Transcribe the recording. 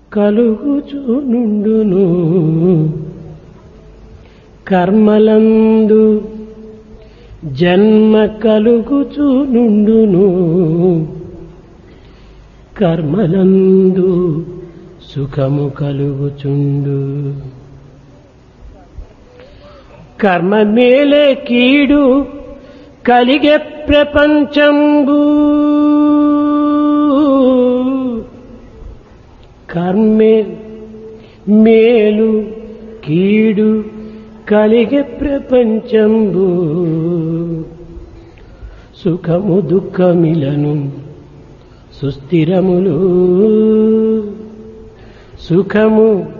కలుగుచునుండును కర్మలందు జన్మ కలుగుచునుండును కర్మలందు సుఖము కలుగుచుండు కర్మ మేలే కీడు కలిగే ప్రపంచంబు కర్మే మేలు కీడు కలిగే ప్రపంచంబు సుఖము దుఃఖమిలను సుస్థిరములు సుఖము